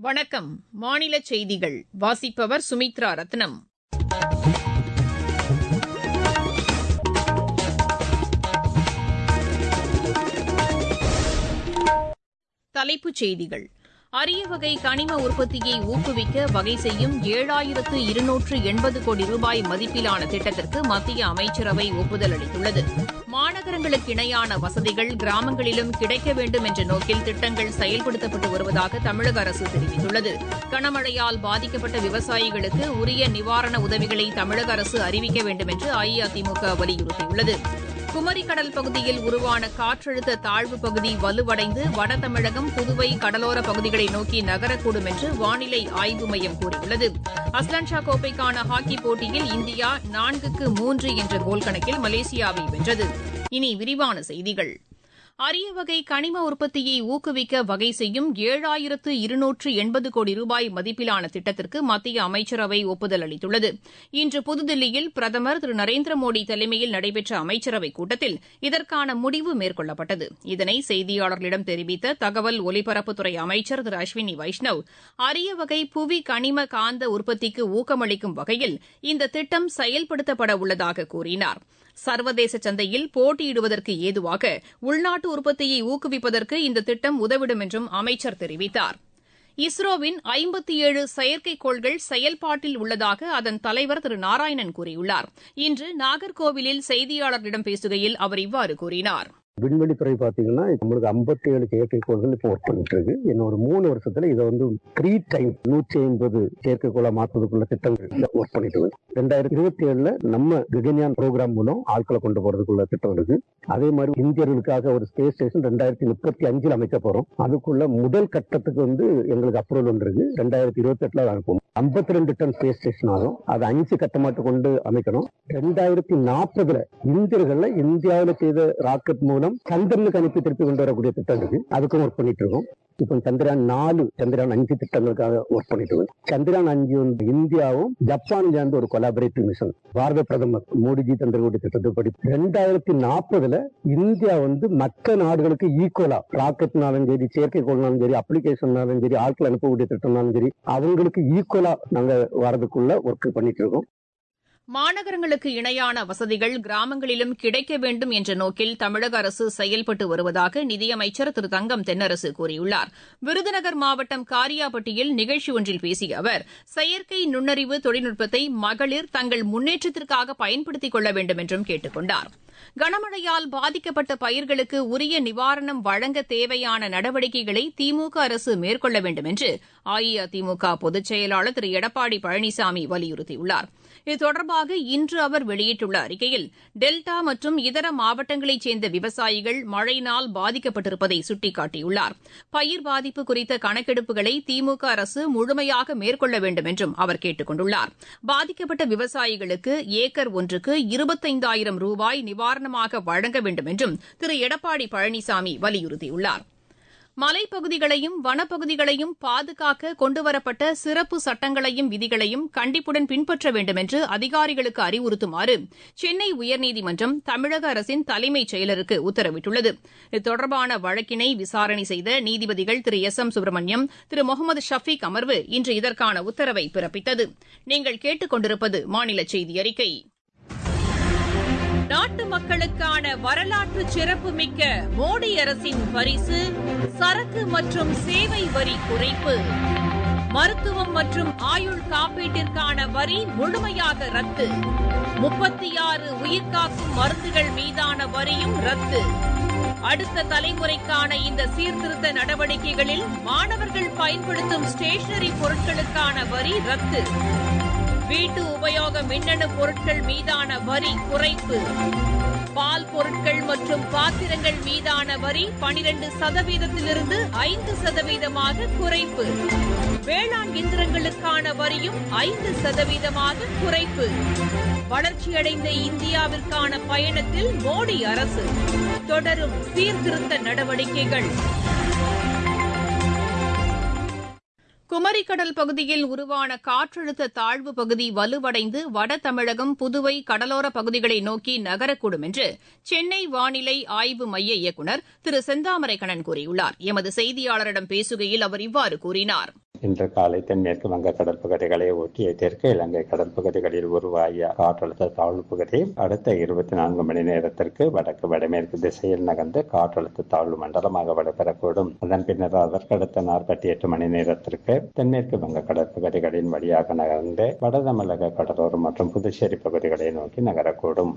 வணக்கம் மாநில செய்திகள் வாசிப்பவர் சுமித்ரா ரத்னம் தலைப்புச் செய்திகள் அரிய வகை கனிம உற்பத்தியை ஊக்குவிக்க வகை செய்யும் ஏழாயிரத்து இருநூற்று எண்பது கோடி ரூபாய் மதிப்பிலான திட்டத்திற்கு மத்திய அமைச்சரவை ஒப்புதல் அளித்துள்ளது மாநகரங்களுக்கு இணையான வசதிகள் கிராமங்களிலும் கிடைக்க வேண்டும் என்ற நோக்கில் திட்டங்கள் செயல்படுத்தப்பட்டு வருவதாக தமிழக அரசு தெரிவித்துள்ளது கனமழையால் பாதிக்கப்பட்ட விவசாயிகளுக்கு உரிய நிவாரண உதவிகளை தமிழக அரசு அறிவிக்க வேண்டும் என்று அஇஅதிமுக வலியுறுத்தியுள்ளது குமரி கடல் பகுதியில் உருவான காற்றழுத்த தாழ்வு பகுதி வலுவடைந்து வட தமிழகம் புதுவை கடலோர பகுதிகளை நோக்கி நகரக்கூடும் என்று வானிலை ஆய்வு மையம் கூறியுள்ளது அஸ்லான்ஷா கோப்பைக்கான ஹாக்கி போட்டியில் இந்தியா நான்குக்கு மூன்று என்ற கோல் கணக்கில் மலேசியாவை வென்றது இனி விரிவான செய்திகள் அரிய வகை கனிம உற்பத்தியை ஊக்குவிக்க வகை செய்யும் ஏழாயிரத்து இருநூற்று எண்பது கோடி ரூபாய் மதிப்பிலான திட்டத்திற்கு மத்திய அமைச்சரவை ஒப்புதல் அளித்துள்ளது இன்று புதுதில்லியில் பிரதமர் திரு நரேந்திர மோடி தலைமையில் நடைபெற்ற அமைச்சரவைக் கூட்டத்தில் இதற்கான முடிவு மேற்கொள்ளப்பட்டது இதனை செய்தியாளர்களிடம் தெரிவித்த தகவல் ஒலிபரப்புத்துறை அமைச்சர் திரு அஸ்வினி வைஷ்ணவ் அரிய வகை புவி கனிம காந்த உற்பத்திக்கு ஊக்கமளிக்கும் வகையில் இந்த திட்டம் செயல்படுத்தப்பட உள்ளதாக கூறினார் சர்வதேச சந்தையில் போட்டியிடுவதற்கு ஏதுவாக உள்நாட்டு உற்பத்தியை ஊக்குவிப்பதற்கு இந்த திட்டம் உதவிடும் என்றும் அமைச்சர் தெரிவித்தார் இஸ்ரோவின் ஐம்பத்தி ஏழு செயற்கைக்கோள்கள் செயல்பாட்டில் உள்ளதாக அதன் தலைவர் திரு நாராயணன் கூறியுள்ளார் இன்று நாகர்கோவிலில் செய்தியாளர்களிடம் பேசுகையில் அவர் இவ்வாறு கூறினார் விண்வெளித்துறை பாத்தீங்கன்னா நம்மளுக்கு ஐம்பத்தி ஏழு செயற்கைக்கோள்கள் இப்போ ஒர்க் பண்ணிட்டு இருக்கு இன்னொரு மூணு வருஷத்துல இதை வந்து த்ரீ டைம் நூற்றி ஐம்பது செயற்கைக்கோளா மாற்றுவதற்குள்ள திட்டங்கள் ஒர்க் பண்ணிட்டு இருக்கு ரெண்டாயிரத்தி இருபத்தி ஏழுல நம்ம ககன்யான் ப்ரோக்ராம் மூலம் ஆட்களை கொண்டு போறதுக்குள்ள திட்டம் இருக்கு அதே மாதிரி இந்தியர்களுக்காக ஒரு ஸ்பேஸ் ஸ்டேஷன் ரெண்டாயிரத்தி முப்பத்தி அஞ்சுல அமைக்க போறோம் அதுக்குள்ள முதல் கட்டத்துக்கு வந்து எங்களுக்கு அப்ரூவல் வந்திருக்கு ரெண்டாயிரத்தி இருபத்தி எட்டுல அனுப்புவோம் ஐம்பத்தி ரெண்டு டன் ஸ்பேஸ் ஸ்டேஷன் ஆகும் அது அஞ்சு கட்டமாட்டு கொண்டு அமைக்கணும் ரெண்டாயிரத்தி நாற்பதுல இந்தியர்கள்ல இந்தியாவில் செய்த ராக்கெட் மூலம் சந்திரனுக்கு அனுப்பி திருப்பி கொண்டு வரக்கூடிய திட்டம் இருக்கு அதுக்கும் ஒர்க் பண்ணிட்டு இருக்கோம் இப்போ சந்திரயான் நாலு சந்திரயான் அஞ்சு திட்டங்களுக்காக ஒர்க் பண்ணிட்டு இருக்கோம் சந்திரயான் அஞ்சு வந்து இந்தியாவும் ஜப்பான் சேர்ந்து ஒரு கொலாபரேட்டிவ் மிஷன் பாரத பிரதமர் மோடிஜி தந்திரக்கூடிய திட்டத்தைப்படி ரெண்டாயிரத்தி நாற்பதுல இந்தியா வந்து மற்ற நாடுகளுக்கு ஈக்குவலா ராக்கெட்னாலும் சரி செயற்கைக்கோள்னாலும் சரி அப்ளிகேஷன்னாலும் சரி ஆட்கள் அனுப்பக்கூடிய திட்டம்னாலும் சரி அவங்களுக்கு ஈக்குவலா நாங்க வரதுக்குள்ள ஒர்க் பண்ணிட்டு இருக்கோம் மாநகரங்களுக்கு இணையான வசதிகள் கிராமங்களிலும் கிடைக்க வேண்டும் என்ற நோக்கில் தமிழக அரசு செயல்பட்டு வருவதாக நிதியமைச்சர் திரு தங்கம் தென்னரசு கூறியுள்ளார் விருதுநகர் மாவட்டம் காரியாபட்டியில் நிகழ்ச்சி ஒன்றில் பேசிய அவர் செயற்கை நுண்ணறிவு தொழில்நுட்பத்தை மகளிர் தங்கள் முன்னேற்றத்திற்காக பயன்படுத்திக் கொள்ள வேண்டும் என்றும் கேட்டுக் கொண்டார் கனமழையால் பாதிக்கப்பட்ட பயிர்களுக்கு உரிய நிவாரணம் வழங்க தேவையான நடவடிக்கைகளை திமுக அரசு மேற்கொள்ள வேண்டும் என்று அஇஅதிமுக பொதுச் செயலாளர் திரு எடப்பாடி பழனிசாமி வலியுறுத்தியுள்ளார் இது தொடர்பாக இன்று அவர் வெளியிட்டுள்ள அறிக்கையில் டெல்டா மற்றும் இதர மாவட்டங்களைச் சேர்ந்த விவசாயிகள் மழையினால் பாதிக்கப்பட்டிருப்பதை சுட்டிக்காட்டியுள்ளார் பயிர் பாதிப்பு குறித்த கணக்கெடுப்புகளை திமுக அரசு முழுமையாக மேற்கொள்ள வேண்டும் என்றும் அவர் கேட்டுக் கொண்டுள்ளார் பாதிக்கப்பட்ட விவசாயிகளுக்கு ஏக்கர் ஒன்றுக்கு இருபத்தைந்தாயிரம் ரூபாய் நிவாரணமாக வழங்க வேண்டும் என்றும் திரு எடப்பாடி பழனிசாமி வலியுறுத்தியுள்ளார் மலைப்பகுதிகளையும் வனப்பகுதிகளையும் பாதுகாக்க கொண்டுவரப்பட்ட சிறப்பு சட்டங்களையும் விதிகளையும் கண்டிப்புடன் பின்பற்ற வேண்டும் என்று அதிகாரிகளுக்கு அறிவுறுத்துமாறு சென்னை உயர்நீதிமன்றம் தமிழக அரசின் தலைமைச் செயலருக்கு உத்தரவிட்டுள்ளது இது தொடர்பான வழக்கினை விசாரணை செய்த நீதிபதிகள் திரு எஸ் எம் சுப்பிரமணியம் திரு முகமது ஷபீக் அமர்வு இன்று இதற்கான உத்தரவை பிறப்பித்தது நீங்கள் கேட்டுக் கொண்டிருப்பது மாநில செய்தி அறிக்கை நாட்டு மக்களுக்கான வரலாற்று சிறப்புமிக்க மோடி அரசின் பரிசு சரக்கு மற்றும் சேவை வரி குறைப்பு மருத்துவம் மற்றும் ஆயுள் காப்பீட்டிற்கான வரி முழுமையாக ரத்து முப்பத்தி ஆறு உயிர்காக்கும் மருந்துகள் மீதான வரியும் ரத்து அடுத்த தலைமுறைக்கான இந்த சீர்திருத்த நடவடிக்கைகளில் மாணவர்கள் பயன்படுத்தும் ஸ்டேஷனரி பொருட்களுக்கான வரி ரத்து வீட்டு உபயோக மின்னணு பொருட்கள் மீதான வரி குறைப்பு பால் பொருட்கள் மற்றும் பாத்திரங்கள் மீதான வரி பனிரெண்டு சதவீதத்திலிருந்து ஐந்து சதவீதமாக குறைப்பு வேளாண் இயந்திரங்களுக்கான வரியும் ஐந்து சதவீதமாக குறைப்பு வளர்ச்சியடைந்த இந்தியாவிற்கான பயணத்தில் மோடி அரசு தொடரும் சீர்திருத்த நடவடிக்கைகள் குமரிக்கடல் பகுதியில் உருவான காற்றழுத்த தாழ்வு பகுதி வலுவடைந்து வட தமிழகம் புதுவை கடலோர பகுதிகளை நோக்கி நகரக்கூடும் என்று சென்னை வானிலை ஆய்வு மைய இயக்குநர் திரு செந்தாமரை கண்ணன் கூறியுள்ளார் எமது செய்தியாளரிடம் பேசுகையில் அவர் இவ்வாறு கூறினார் இன்று காலை தென்மேற்கு வங்க கடல் பகுதிகளை ஒட்டிய தெற்கு இலங்கை கடல் பகுதிகளில் உருவாகிய காற்றழுத்த தாழ்வு பகுதி அடுத்த இருபத்தி நான்கு மணி நேரத்திற்கு வடக்கு வடமேற்கு திசையில் நகர்ந்து காற்றழுத்த தாழ்வு மண்டலமாக வலுப்பெறக்கூடும் அதன் பின்னர் அதற்கடுத்த நாற்பத்தி எட்டு மணி நேரத்திற்கு தென்மேற்கு வங்க கடற்பகுதிகளின் வழியாக நகர்ந்து வட தமிழக கடலோரம் மற்றும் புதுச்சேரி பகுதிகளை நோக்கி நகரக்கூடும்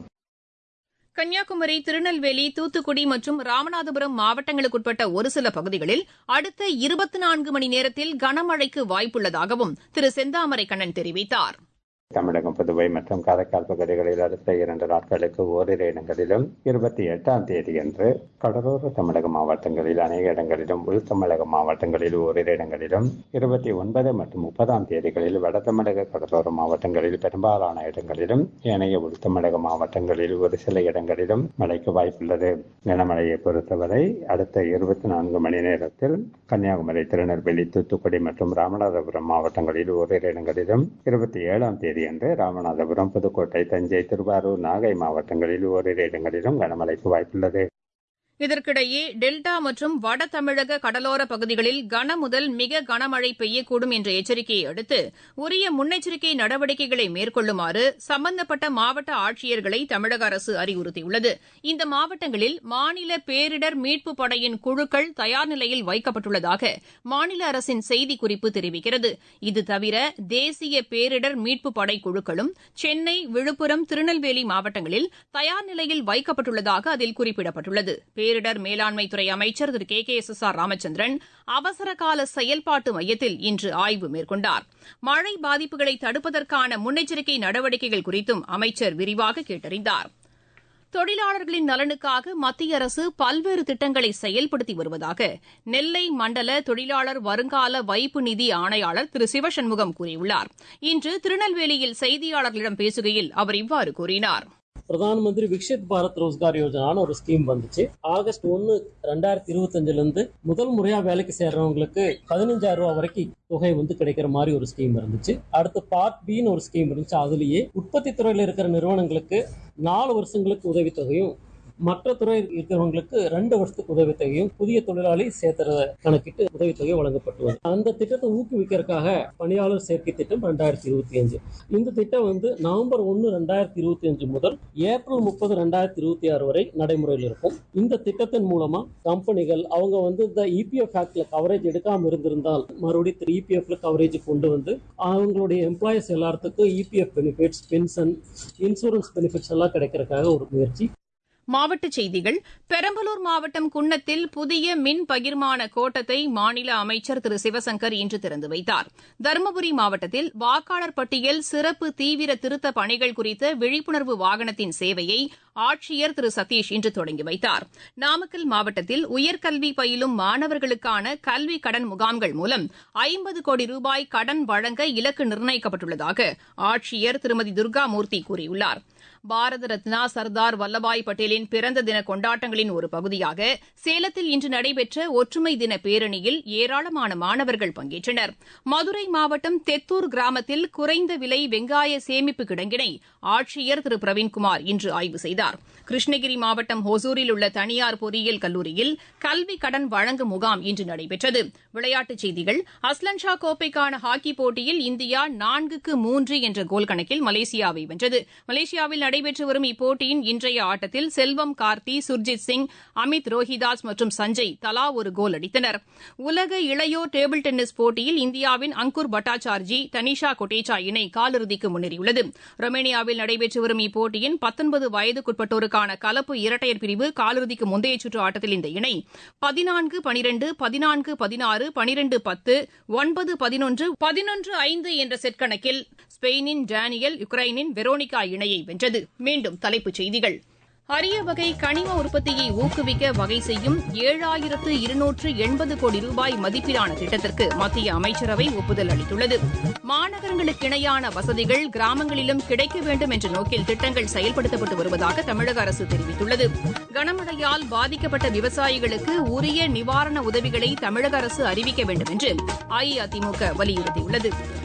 கன்னியாகுமரி திருநெல்வேலி தூத்துக்குடி மற்றும் ராமநாதபுரம் மாவட்டங்களுக்குட்பட்ட ஒரு சில பகுதிகளில் அடுத்த இருபத்தி நான்கு மணி நேரத்தில் கனமழைக்கு வாய்ப்புள்ளதாகவும் திரு செந்தாமரை கண்ணன் தெரிவித்தார் தமிழகம் புதுவை மற்றும் காரைக்கால் பகுதிகளில் அடுத்த இரண்டு நாட்களுக்கு ஓரிரு இடங்களிலும் இருபத்தி எட்டாம் தேதியன்று கடலோர தமிழக மாவட்டங்களில் அநேக இடங்களிலும் உள் தமிழக மாவட்டங்களில் ஓரிரு இடங்களிலும் இருபத்தி ஒன்பது மற்றும் முப்பதாம் தேதிகளில் வட தமிழக கடலோர மாவட்டங்களில் பெரும்பாலான இடங்களிலும் ஏனைய உள் தமிழக மாவட்டங்களில் ஒரு சில இடங்களிலும் மழைக்கு வாய்ப்புள்ளது கனமழையை பொறுத்தவரை அடுத்த இருபத்தி நான்கு மணி நேரத்தில் கன்னியாகுமரி திருநெல்வேலி தூத்துக்குடி மற்றும் ராமநாதபுரம் மாவட்டங்களில் ஓரிரு இடங்களிலும் இருபத்தி ஏழாம் தேதி தேதியன்று ராமநாதபுரம் புதுக்கோட்டை தஞ்சை திருவாரூர் நாகை மாவட்டங்களில் ஓரிரு இடங்களிலும் கனமழைக்கு வாய்ப்புள்ளது இதற்கிடையே டெல்டா மற்றும் வட தமிழக கடலோர பகுதிகளில் கன முதல் மிக கனமழை பெய்யக்கூடும் என்ற எச்சரிக்கையை அடுத்து உரிய முன்னெச்சரிக்கை நடவடிக்கைகளை மேற்கொள்ளுமாறு சம்பந்தப்பட்ட மாவட்ட ஆட்சியர்களை தமிழக அரசு அறிவுறுத்தியுள்ளது இந்த மாவட்டங்களில் மாநில பேரிடர் மீட்புப் படையின் குழுக்கள் தயார் நிலையில் வைக்கப்பட்டுள்ளதாக மாநில அரசின் செய்திக்குறிப்பு தெரிவிக்கிறது இது தவிர தேசிய பேரிடர் மீட்புப் படை குழுக்களும் சென்னை விழுப்புரம் திருநெல்வேலி மாவட்டங்களில் தயார் நிலையில் வைக்கப்பட்டுள்ளதாக அதில் குறிப்பிடப்பட்டுள்ளது பேரிடர் மேலாண்மை துறை அமைச்சர் Thiru K K S S R Ramachandran அவசரகால செயல்பாட்டு மையத்தில் இன்று ஆய்வு மேற்கொண்டார் மழை பாதிப்புகளை தடுப்பதற்கான முன்னெச்சரிக்கை நடவடிக்கைகள் குறித்தும் அமைச்சர் விரிவாக கேட்டறிந்தார் தொழிலாளர்களின் நலனுக்காக மத்திய அரசு பல்வேறு திட்டங்களை செயல்படுத்தி வருவதாக நெல்லை மண்டல தொழிலாளர் வருங்கால வைப்பு நிதி ஆணையாளர் திரு சிவசண்முகம் கூறியுள்ளார் இன்று திருநெல்வேலியில் செய்தியாளர்களிடம் பேசுகையில் அவர் இவ்வாறு கூறினார் பிரதான் மந்திரி விக்ஷித் பாரத் ரோஸ்கார் யோஜனான்னு ஒரு ஸ்கீம் வந்துச்சு ஆகஸ்ட் ஒன்னு ரெண்டாயிரத்தி இருபத்தஞ்சுல இருந்து முதல் முறையா வேலைக்கு சேர்றவங்களுக்கு பதினஞ்சாயிரம் ரூபாய் வரைக்கும் தொகை வந்து கிடைக்கிற மாதிரி ஒரு ஸ்கீம் இருந்துச்சு அடுத்து பார்ட் பின்னு ஒரு ஸ்கீம் இருந்துச்சு அதுலயே உற்பத்தி துறையில இருக்கிற நிறுவனங்களுக்கு நாலு வருஷங்களுக்கு உதவித்தொகையும் மற்ற துறை இருக்கிறவங்களுக்கு ரெண்டு வருஷத்துக்கு உதவித்தொகையும் புதிய தொழிலாளி சேர்த்துறத கணக்கிட்டு உதவித்தொகை வழங்கப்பட்டு வருது அந்த திட்டத்தை ஊக்குவிக்கிறதுக்காக பணியாளர் சேர்க்கை திட்டம் ரெண்டாயிரத்தி இருபத்தி அஞ்சு இந்த திட்டம் வந்து நவம்பர் ஒன்று ரெண்டாயிரத்தி இருபத்தி அஞ்சு முதல் ஏப்ரல் முப்பது ரெண்டாயிரத்தி இருபத்தி ஆறு வரை நடைமுறையில் இருக்கும் இந்த திட்டத்தின் மூலமா கம்பெனிகள் அவங்க வந்து இந்த இபிஎஃப் ஆக்ட்ல கவரேஜ் எடுக்காம இருந்திருந்தால் மறுபடியும் இபிஎஃப்ல கவரேஜ் கொண்டு வந்து அவங்களுடைய எம்ப்ளாயர்ஸ் எல்லாத்துக்கும் EPF benefits pension insurance benefits எல்லாம் கிடைக்கிறதுக்காக ஒரு முயற்சி மாவட்டச் செய்திகள் பெரம்பலூர் மாவட்டம் குன்னத்தில் புதிய மின் பகிர்மான கோட்டத்தை மாநில அமைச்சர் திரு சிவசங்கர் இன்று திறந்து வைத்தார் தருமபுரி மாவட்டத்தில் வாக்காளர் பட்டியல் சிறப்பு தீவிர திருத்த பணிகள் குறித்த விழிப்புணர்வு வாகனத்தின் சேவையை ஆட்சியர் திரு சதீஷ் இன்று தொடங்கி வைத்தார் நாமக்கல் மாவட்டத்தில் உயர்கல்வி பயிலும் மாணவர்களுக்கான கல்வி கடன் முகாம்கள் மூலம் ஐம்பது கோடி ரூபாய் கடன் வழங்க இலக்கு நிர்ணயிக்கப்பட்டுள்ளதாக ஆட்சியர் திருமதி துர்காமூர்த்தி கூறியுள்ளார் பாரத ரத்னா சர்தார் வல்லபாய் பட்டேலின் பிறந்த தின கொண்டாட்டங்களின் ஒரு பகுதியாக சேலத்தில் இன்று நடைபெற்ற ஒற்றுமை தின பேரணியில் ஏராளமான மாணவர்கள் பங்கேற்றனர் மதுரை மாவட்டம் தெத்தூர் கிராமத்தில் குறைந்த விலை வெங்காய சேமிப்பு கிடங்கினை ஆட்சியர் திரு பிரவீன்குமார் இன்று ஆய்வு செய்தார் கிருஷ்ணகிரி மாவட்டம் ஹொசூரில் உள்ள தனியார் பொறியியல் கல்லூரியில் கல்வி கடன் வழங்கும் முகாம் இன்று நடைபெற்றது விளையாட்டுச் செய்திகள் அஸ்லன்ஷா கோப்பைக்கான ஹாக்கி போட்டியில் இந்தியா நான்குக்கு மூன்று என்ற கோல் கணக்கில் மலேசியாவை வென்றது மலேசியாவில் நடைபெற்று வரும் இப்போட்டியின் இன்றைய ஆட்டத்தில் செல்வம் கார்த்தி சுர்ஜித் சிங் அமித் ரோஹிதாஸ் மற்றும் சஞ்சய் தலா ஒரு கோல் அடித்தனர் உலக இளையோர் டேபிள் டென்னிஸ் போட்டியில் இந்தியாவின் அங்குர் பட்டாச்சார்ஜி தனிஷா கொட்டேச்சா இணை காலிறுதிக்கு முன்னேறியுள்ளது ரொமேனியாவில் நடைபெற்று வரும் இப்போட்டியின் பத்தொன்பது வயதுக்குட்பட்டோருக்கான கலப்பு இரட்டையர் பிரிவு காலிறுதிக்கு முந்தைய சுற்று ஆட்டத்தில் இந்த இணை பதினான்கு பனிரெண்டு பதினான்கு பதினாறு பனிரெண்டு பத்து ஒன்பது பதினொன்று பதினொன்று ஐந்து என்ற செட் கணக்கில் ஸ்பெயினின் டேனியல் யுக்ரைனின் வெரோனிகா இணையை வென்றது மீண்டும் தலைப்புச் செய்திகள் அரிய வகை கனிம உற்பத்தியை ஊக்குவிக்க வகை செய்யும் ஏழாயிரத்து இருநூற்று எண்பது கோடி ரூபாய் மதிப்பிலான திட்டத்திற்கு மத்திய அமைச்சரவை ஒப்புதல் அளித்துள்ளது மாநகரங்களுக்கு இணையான வசதிகள் கிராமங்களிலும் கிடைக்க வேண்டும் என்ற நோக்கில் திட்டங்கள் செயல்படுத்தப்பட்டு வருவதாக தமிழக அரசு தெரிவித்துள்ளது கனமழையால் பாதிக்கப்பட்ட விவசாயிகளுக்கு உரிய நிவாரண உதவிகளை தமிழக அரசு அறிவிக்க வேண்டும் என்று அஇஅதிமுக வலியுறுத்தியுள்ளது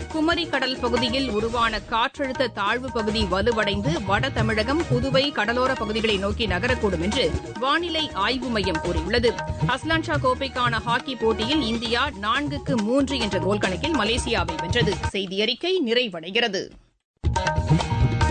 குமரி கடல் பகுதியில் உருவான காற்றழுத்த தாழ்வு பகுதி வலுவடைந்து வட தமிழகம் புதுவை கடலோர பகுதிகளை நோக்கி நகரக்கூடும் என்று வானிலை ஆய்வு மையம் கூறியுள்ளது அஸ்லான்ஷா கோப்பைக்கான ஹாக்கி போட்டியில் இந்தியா நான்குக்கு மூன்று என்ற கோல் கணக்கில் மலேசியாவை வென்றது செய்தி அறிக்கை நிறைவடைகிறது